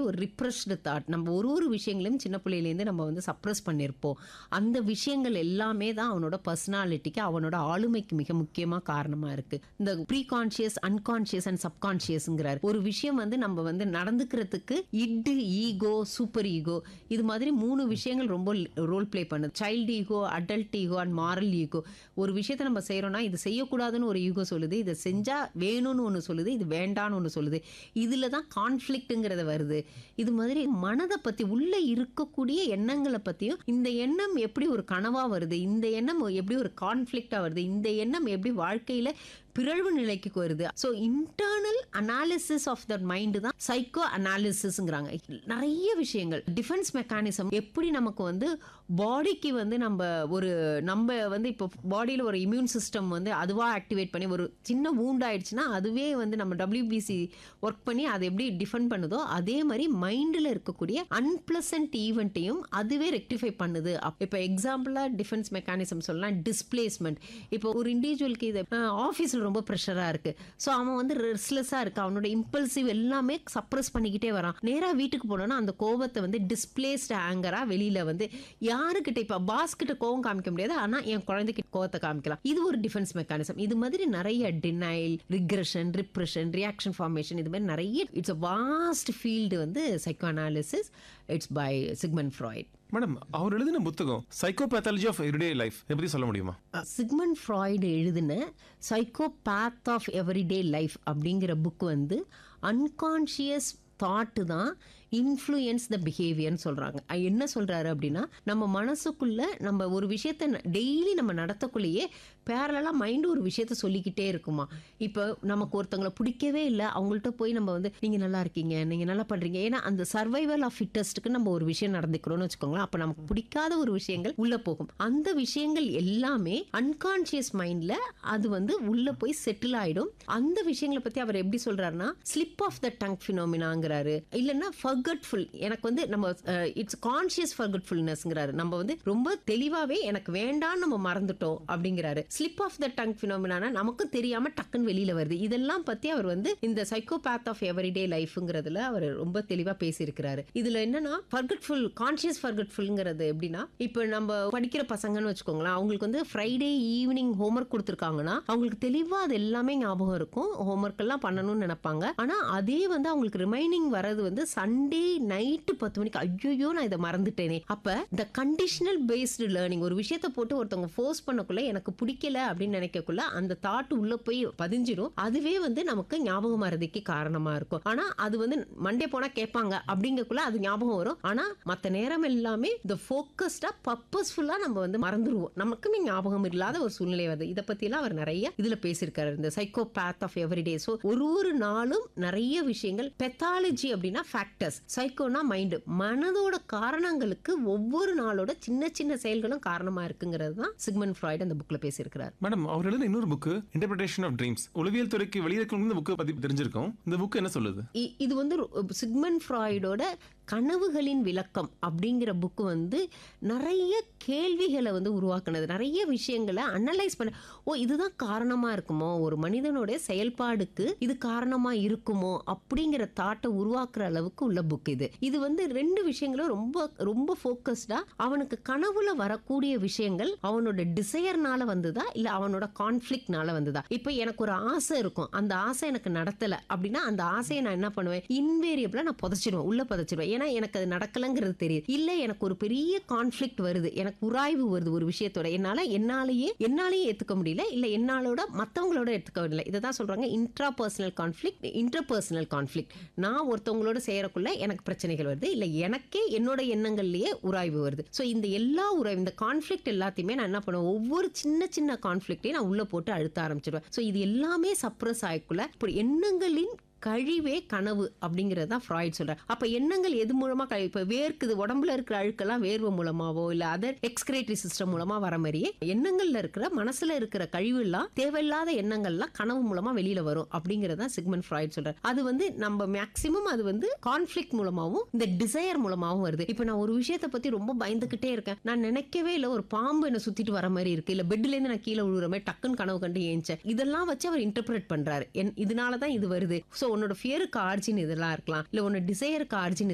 ஒரு ரிப்ரெஸ்டு தாட் நம்ம ஒரு ஒரு விஷயங்களையும் சின்ன பிள்ளையிலேருந்து நம்ம வந்து சப்ரஸ் பண்ணியிருப்போம் அந்த விஷயங்கள் எல்லாமே தான் அவனோட பர்சனாலிட்டிக்கு அவனோட ஆளுமைக்கு மிக முக்கியமாக காரணமாக இருக்குது இந்த ப்ரீ கான்ஷியஸ் அன்கான்ஷியஸ் அண்ட் சப்கான்ஷியஸ்ங்கிறார் ஒரு விஷயம் வந்து நம்ம வந்து நடந்துக்கிறதுக்கு இட்டு ஈகோ சூப்பர் ஈகோ இது மாதிரி மூணு விஷயங்கள் ரொம்ப ரோல் ப்ளே பண்ணுது child ego adult ego and moral ego ஒரு விஷயத்தை நம்ம செய்கிறோம்னா இது செய்யக்கூடாதுன்னு ஒரு ஈகோ சொல்லுது இதை செஞ்சால் வேணும்னு ஒன்று சொல்லுது இது வேண்டான்னு ஒன்று சொல்லுது இதில் தான் கான்ஃப்ளிக்ட்டுங்கிறது வருது இது மாதிரி மனதை பற்றி உள்ளே இருக்கக்கூடிய எண்ணங்களை பற்றியும் இந்த எண்ணம் எப்படி ஒரு கனவாக வருது இந்த எண்ணம் எப்படி ஒரு கான்ஃப்ளிக்டாக வருது இந்த எண்ணம் எப்படி வாழ்க்கையில் பிறழ்வு நிலைக்கு வருது so internal analysis of the mind தான் சைக்கோ அனாலிசிஸ்ங்கிறாங்க நிறைய விஷயங்கள் டிஃபென்ஸ் மெக்கானிசம் எப்படி நமக்கு வந்து பாடிக்கு வந்து நம்ம ஒரு நம்ம வந்து இப்போ பாடியில் ஒரு இம்யூன் சிஸ்டம் வந்து அதுவாக ஆக்டிவேட் பண்ணி ஒரு சின்ன wound ஆயிடுச்சுன்னா அதுவே வந்து நம்ம டபிள்யூபிசி ஒர்க் பண்ணி அதை எப்படி டிஃபெண்ட் பண்ணுதோ அதே மாதிரி மைண்டில் இருக்கக்கூடிய அன்பிளசன்ட் ஈவெண்ட்டையும் அதுவே ரெக்டிஃபை பண்ணுது அப்- இப்போ எக்ஸாம்பிளாக டிஃபென்ஸ் மெக்கானிசம் சொல்லலாம் டிஸ்பிளேஸ்மெண்ட் இப்போ ஒரு இண்டிவிஜுவலுக்கு இது ஆஃபீஸில் ரொம்ப ப்ரெஷராக இருக்கு ஸோ அவன் வந்து ரெஸ்ட்லெஸ்ஸாக இருக்கு அவனோட இம்பல்சிவ் எல்லாமே சப்ரஸ் பண்ணிக்கிட்டே வரான் நேராக வீட்டுக்கு போனோன்னா அந்த கோபத்தை வந்து டிஸ்பிளேஸ்டு ஆங்கராக வெளியில் வந்து யாருக்கிட்ட இப்போ பாஸ் கிட்ட கோவம் காமிக்க முடியாது ஆனால் என் குழந்தைக்கு கோவத்தை காமிக்கலாம் இது ஒரு டிஃபென்ஸ் மெக்கானிசம் இது மாதிரி நிறைய denial regression repression reaction formation இது மாதிரி நிறைய இட்ஸ் அ வாஸ்ட் ஃபீல்டு வந்து psycho analysis it's by Sigmund Freud madam அவர் எழுதின புத்தகம் சைக்கோபேத்தாலஜி ஆஃப் எவ்ரிடே லைஃப் இதை பத்தி சொல்ல முடியுமா சிக்மண்ட் ஃப்ராய்டு எழுதின psycho path of everyday life அப்படிங்கிற புக் வந்து அன்கான்ஷியஸ் தாட்டு தான் இன்ஃப்ளூயன்ஸ் த பிஹேவியர்னு சொல்கிறாங்க என்ன சொல்கிறாரு அப்படின்னா நம்ம மனசுக்குள்ள நம்ம ஒரு விஷயத்த டெய்லி நம்ம நடத்தக்குள்ளேயே பேரலாக மைண்டு ஒரு விஷயத்த சொல்லிக்கிட்டே இருக்குமா இப்போ நமக்கு ஒருத்தவங்களை பிடிக்கவே இல்லை அவங்கள்ட்ட போய் நம்ம வந்து நீங்கள் நல்லா இருக்கீங்க நீங்கள் நல்லா பண்ணுறீங்க ஏன்னா அந்த சர்வைவல் ஆஃப் ஃபிட்டஸ்ட்டுக்கு நம்ம ஒரு விஷயம் நடந்துக்கிறோம்னு வச்சுக்கோங்களேன் அப்போ நமக்கு பிடிக்காத ஒரு விஷயங்கள் உள்ளே போகும் அந்த விஷயங்கள் எல்லாமே அன்கான்ஷியஸ் மைண்டில் அது வந்து உள்ளே போய் செட்டில் ஆகிடும் அந்த விஷயங்களை பற்றி அவர் எப்படி சொல்கிறாருன்னா ஸ்லிப் ஆஃப் த டங் ஃபினோமினாங்கிறாரு இல்லைன்னா ஃபர்கட்ஃபுல் எனக்கு வந்து நம்ம இட்ஸ் கான்ஷியஸ் ஃபர்கட்ஃபுல்னஸ்ங்கிறாரு நம்ம வந்து ரொம்ப தெளிவாகவே எனக்கு வேண்டாம் நம்ம மறந்துட்டோம் அப்படிங்கிறாரு ஸ்லிப் ஆஃப் த டங் ஃபினோமினானா நமக்கு தெரியாம டக்குன்னு வெளியில வருது இதெல்லாம் பத்தி அவர் வந்து இந்த சைக்கோபேத் ஆஃப் எவரிடே லைஃப்ங்கிறதுல அவர் ரொம்ப தெளிவா பேசியிருக்கிறாரு இதுல என்னன்னா ஃபர்கட்ஃபுல் கான்ஷியஸ் ஃபர்கட்ஃபுல்ங்கிறது எப்படின்னா இப்போ நம்ம படிக்கிற பசங்கன்னு வச்சுக்கோங்களேன் அவங்களுக்கு வந்து ஃப்ரைடே ஈவினிங் ஹோம்ஒர்க் கொடுத்துருக்காங்கன்னா அவங்களுக்கு தெளிவா அது எல்லாமே ஞாபகம் இருக்கும் ஹோம்ஒர்க் எல்லாம் பண்ணணும்னு நினைப்பாங்க ஆனா அதே வந்து அவங்களுக்கு ரிமைனிங் வர்றது வந்து சண்டே நைட்டு பத்து மணிக்கு ஐயோ நான் இதை மறந்துட்டேனே அப்ப இந்த கண்டிஷனல் பேஸ்டு லேர்னிங் ஒரு விஷயத்தை போட்டு ஒருத்தவங்க ஃபோர்ஸ் பண்ணக்குள்ள எனக்கு பிடிக்கல அப்படின்னு நினைக்கக்குள்ள அந்த தாட் உள்ள போய் பதிஞ்சிரும் அதுவே வந்து நமக்கு ஞாபகம் மறதிக்கு காரணமா இருக்கும் ஆனா அது வந்து மண்டே போனா கேட்பாங்க அப்படிங்கக்குள்ள அது ஞாபகம் வரும் ஆனா மத்த நேரம் எல்லாமே இந்த ஃபோக்கஸ்டா பர்பஸ்ஃபுல்லா நம்ம வந்து மறந்துடுவோம் நமக்குமே ஞாபகம் இல்லாத ஒரு சூழ்நிலை வருது இதை பத்தி எல்லாம் அவர் நிறைய இதுல பேசியிருக்காரு இந்த psycho path of everyday so ஒரு ஒரு நாளும் நிறைய விஷயங்கள் பெத்தாலஜி அப்படின்னா ஃபேக்டர்ஸ் சைக்கோனா மைண்டு மனதோட காரணங்களுக்கு ஒவ்வொரு நாளோட சின்ன சின்ன செயல்களும் காரணமா இருக்குங்கிறது தான் சிக்மன் ஃப்ராய்டு அந்த புக்ல பேசியிருக்கிறார் மேடம் அவர் எழுதின இன்னொரு புக்கு இன்டர்பிரேஷன் ஆஃப் ட்ரீம்ஸ் உளவியல் துறைக்கு வெளியிருக்கும் இந்த புக்கு பத்தி தெரிஞ்சிருக்கோம் இந்த புக் என்ன சொல்லுது இ- இது வந்து ரொ- சிக்மன் ஃப்ராய்டோட கனவுகளின் விளக்கம் அப்படிங்கிற புக்கு வந்து நிறைய கேள்விகளை வந்து உருவாக்குனது நிறைய விஷயங்களை அனலைஸ் பண்ண ஓ இதுதான் காரணமா இருக்குமோ ஒரு மனிதனுடைய செயல்பாடுக்கு இது காரணமா இருக்குமோ அப்படிங்கிற தாட்டை உருவாக்குற அளவுக்கு உள்ள புக் இது இது வந்து ரெண்டு விஷயங்களும் ரொம்ப ரொம்ப ஃபோக்கஸ்டா அவனுக்கு கனவுல வரக்கூடிய விஷயங்கள் அவனோட டிசையர்னால வந்ததா இல்ல அவனோட கான்ஃபிளிக்னால வந்ததா இப்போ எனக்கு ஒரு ஆசை இருக்கும் அந்த ஆசை எனக்கு நடத்தல அப்படின்னா அந்த ஆசையை நான் என்ன பண்ணுவேன் இன்வேரியபிளா நான் புதைச்சிடுவேன் உள்ள புதைச்சிடுவேன் ஏன்னா எனக்கு அது நடக்கலங்கிறது தெரியுது இல்ல எனக்கு ஒரு பெரிய கான்ஃபிளிக்ட் வருது எனக்கு உராய்வு வருது ஒரு விஷயத்தோட என்னால என்னாலேயே என்னாலேயே ஏத்துக்க முடியல இல்ல என்னாலோட மத்தவங்களோட எடுத்துக்க முடியல இதை தான் சொல்றாங்க intra personal conflict inter personal conflict நான் ஒருத்தவங்களோட செய்யறக்குள்ள எனக்கு பிரச்சனைகள் வருது இல்ல எனக்கே என்னோட எண்ணங்கள்லயே உராய்வு வருது ஸோ இந்த எல்லா உராய்வு இந்த கான்ஃபிளிக்ட் எல்லாத்தையுமே நான் என்ன பண்ணுவேன் ஒவ்வொரு சின்ன சின்ன கான்ஃபிளிக்டையும் நான் உள்ள போட்டு அழுத்த ஆரம்பிச்சிடுவேன் ஸோ இது எல்லாமே சப்ரஸ் ஆயிக்குள்ள இப்படி எண்ணங்களின் கழிவே கனவு அப்படிங்கிறது தான் ஃப்ராய்ட் சொல்றார் அப்ப எண்ணங்கள் எது மூலமா கழி இப்ப வேர்க்குது உடம்புல இருக்கிற அழுக்கெல்லாம் வேர்வை மூலமாவோ இல்ல அதர் எக்ஸ்கிரேட்டரி சிஸ்டம் மூலமா வர மாதிரியே எண்ணங்கள்ல இருக்கிற மனசுல இருக்கிற கழிவு எல்லாம் தேவையில்லாத எண்ணங்கள்லாம் கனவு மூலமா வெளியில வரும் அப்படிங்கறது தான் சிக்மன் ஃப்ராய்ட் சொல்றாரு அது வந்து நம்ம மேக்சிமம் அது வந்து கான்ஃபிளிக் மூலமாவும் இந்த டிசையர் மூலமாவும் வருது இப்ப நான் ஒரு விஷயத்தை பத்தி ரொம்ப பயந்துகிட்டே இருக்கேன் நான் நினைக்கவே இல்லை ஒரு பாம்பு என்ன சுத்திட்டு வர மாதிரி இருக்கு இல்ல பெட்ல இருந்து நான் கீழே விழுற மாதிரி டக்குன்னு கனவு கண்டு ஏஞ்சேன் இதெல்லாம் வச்சு அவர் இன்டர்பிரேட் பண்றாரு என் இதனால தான் இது வருது ஸோ உன்னோட ஃபியருக்கு ஆர்ஜின் இதெல்லாம் இருக்கலாம் இல்ல உன்னோட டிசையருக்கு ஆர்ஜின்